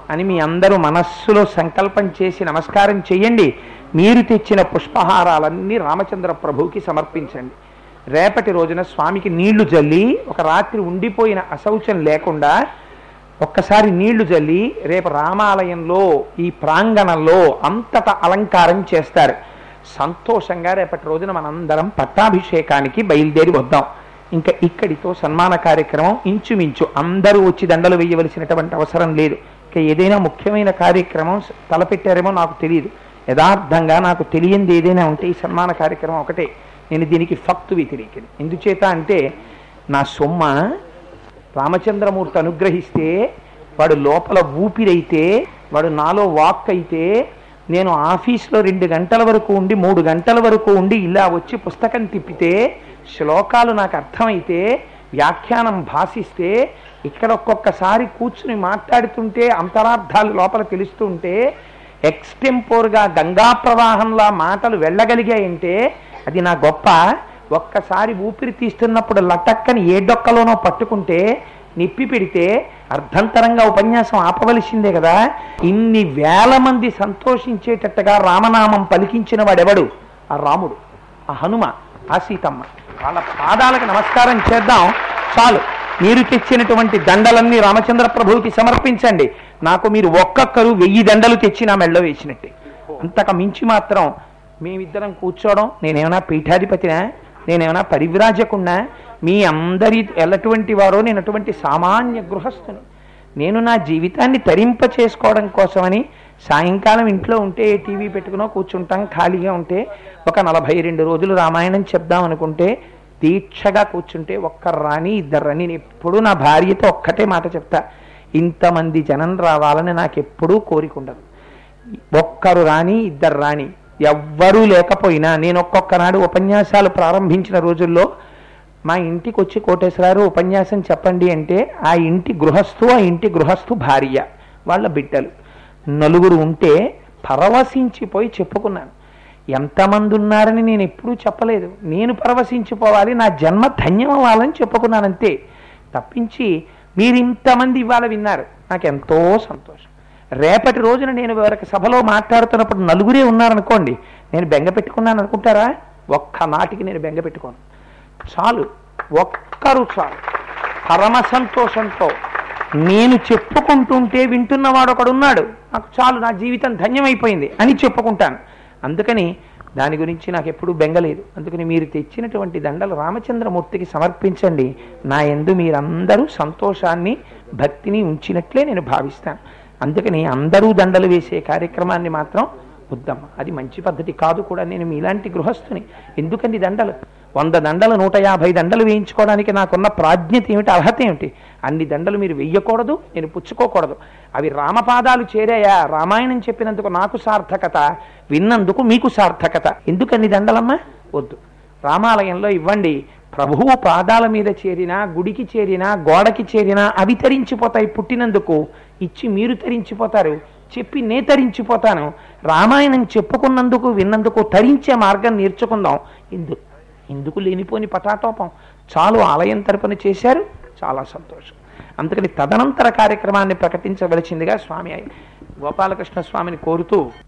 అని మీ అందరూ మనస్సులో సంకల్పం చేసి నమస్కారం చేయండి మీరు తెచ్చిన పుష్పహారాలన్నీ రామచంద్ర ప్రభువుకి సమర్పించండి రేపటి రోజున స్వామికి నీళ్లు జల్లి ఒక రాత్రి ఉండిపోయిన అశౌచం లేకుండా ఒక్కసారి నీళ్లు జల్లి రేపు రామాలయంలో ఈ ప్రాంగణంలో అంతటా అలంకారం చేస్తారు సంతోషంగా రేపటి రోజున మనందరం పట్టాభిషేకానికి బయలుదేరి వద్దాం ఇంకా ఇక్కడితో సన్మాన కార్యక్రమం ఇంచుమించు అందరూ వచ్చి దండలు వేయవలసినటువంటి అవసరం లేదు ఇంకా ఏదైనా ముఖ్యమైన కార్యక్రమం తలపెట్టారేమో నాకు తెలియదు యథార్థంగా నాకు తెలియంది ఏదైనా ఉంటే ఈ సన్మాన కార్యక్రమం ఒకటే నేను దీనికి ఫక్తు వ్యతిరేకిని ఎందుచేత అంటే నా సొమ్మ రామచంద్రమూర్తి అనుగ్రహిస్తే వాడు లోపల ఊపిరైతే వాడు నాలో వాక్ అయితే నేను ఆఫీస్లో రెండు గంటల వరకు ఉండి మూడు గంటల వరకు ఉండి ఇలా వచ్చి పుస్తకం తిప్పితే శ్లోకాలు నాకు అర్థమైతే వ్యాఖ్యానం భాషిస్తే ఇక్కడ ఒక్కొక్కసారి కూర్చుని మాట్లాడుతుంటే అంతరార్థాలు లోపల తెలుస్తుంటే ఎక్స్టెంపోర్గా గంగా ప్రవాహంలా మాటలు వెళ్ళగలిగాయంటే అది నా గొప్ప ఒక్కసారి ఊపిరి తీస్తున్నప్పుడు లటక్కని ఏ డొక్కలోనో పట్టుకుంటే నిప్పి పెడితే అర్ధంతరంగా ఉపన్యాసం ఆపవలసిందే కదా ఇన్ని వేల మంది సంతోషించేటట్టుగా రామనామం పలికించిన వాడెవడు ఆ రాముడు ఆ హనుమ ఆ సీతమ్మ వాళ్ళ పాదాలకు నమస్కారం చేద్దాం చాలు మీరు తెచ్చినటువంటి దండలన్నీ రామచంద్ర ప్రభువుకి సమర్పించండి నాకు మీరు ఒక్కొక్కరు వెయ్యి దండలు తెచ్చి నా మెళ్ళో వేసినట్టే అంతక మించి మాత్రం మేమిద్దరం కూర్చోవడం నేనేమైనా పీఠాధిపతినా నేనేమైనా పరివ్రాజకున్నా మీ అందరి ఎలాంటి వారో నేను అటువంటి సామాన్య గృహస్థుని నేను నా జీవితాన్ని తరింప చేసుకోవడం కోసమని సాయంకాలం ఇంట్లో ఉంటే ఏ టీవీ పెట్టుకునో కూర్చుంటాం ఖాళీగా ఉంటే ఒక నలభై రెండు రోజులు రామాయణం చెప్దాం అనుకుంటే దీక్షగా కూర్చుంటే ఒక్కరు రాని ఇద్దరు రాని నేను ఎప్పుడూ నా భార్యతో ఒక్కటే మాట చెప్తా ఇంతమంది జనం రావాలని నాకు ఎప్పుడూ కోరిక ఉండదు ఒక్కరు రాని ఇద్దరు రాని ఎవ్వరూ లేకపోయినా నేను ఒక్కొక్క నాడు ఉపన్యాసాలు ప్రారంభించిన రోజుల్లో మా ఇంటికి వచ్చి కోటేశ్వరారు ఉపన్యాసం చెప్పండి అంటే ఆ ఇంటి గృహస్థు ఆ ఇంటి గృహస్థు భార్య వాళ్ళ బిడ్డలు నలుగురు ఉంటే పరవశించిపోయి చెప్పుకున్నాను ఎంతమంది ఉన్నారని నేను ఎప్పుడూ చెప్పలేదు నేను పరవశించిపోవాలి నా జన్మ ధన్యం అవ్వాలని చెప్పుకున్నాను అంతే తప్పించి మీరు ఇంతమంది ఇవాళ విన్నారు నాకు ఎంతో సంతోషం రేపటి రోజున నేను ఎవరికి సభలో మాట్లాడుతున్నప్పుడు నలుగురే ఉన్నారనుకోండి నేను బెంగ పెట్టుకున్నాను అనుకుంటారా ఒక్క నాటికి నేను బెంగ పెట్టుకోను చాలు ఒక్కరు చాలు పరమ సంతోషంతో నేను చెప్పుకుంటుంటే వింటున్నవాడు ఒకడు ఉన్నాడు నాకు చాలు నా జీవితం ధన్యమైపోయింది అని చెప్పుకుంటాను అందుకని దాని గురించి నాకు ఎప్పుడూ బెంగలేదు అందుకని మీరు తెచ్చినటువంటి దండలు రామచంద్రమూర్తికి సమర్పించండి నా ఎందు మీరందరూ సంతోషాన్ని భక్తిని ఉంచినట్లే నేను భావిస్తాను అందుకని అందరూ దండలు వేసే కార్యక్రమాన్ని మాత్రం వద్దమ్మ అది మంచి పద్ధతి కాదు కూడా నేను మీలాంటి గృహస్థుని ఎందుకండి దండలు వంద దండలు నూట యాభై దండలు వేయించుకోవడానికి నాకున్న ప్రాజ్ఞత ఏమిటి అర్హత ఏమిటి అన్ని దండలు మీరు వెయ్యకూడదు నేను పుచ్చుకోకూడదు అవి రామపాదాలు చేరాయా రామాయణం చెప్పినందుకు నాకు సార్థకత విన్నందుకు మీకు సార్థకత ఎందుకన్ని దండలమ్మా వద్దు రామాలయంలో ఇవ్వండి ప్రభువు పాదాల మీద చేరినా గుడికి చేరినా గోడకి చేరినా అవి తరించిపోతాయి పుట్టినందుకు ఇచ్చి మీరు తరించిపోతారు చెప్పి నే తరించిపోతాను రామాయణం చెప్పుకున్నందుకు విన్నందుకు తరించే మార్గం నేర్చుకుందాం ఎందుకు ఎందుకు లేనిపోని పటాటోపం చాలు ఆలయం తరపున చేశారు చాలా సంతోషం అందుకని తదనంతర కార్యక్రమాన్ని ప్రకటించవలసిందిగా స్వామి గోపాలకృష్ణ స్వామిని కోరుతూ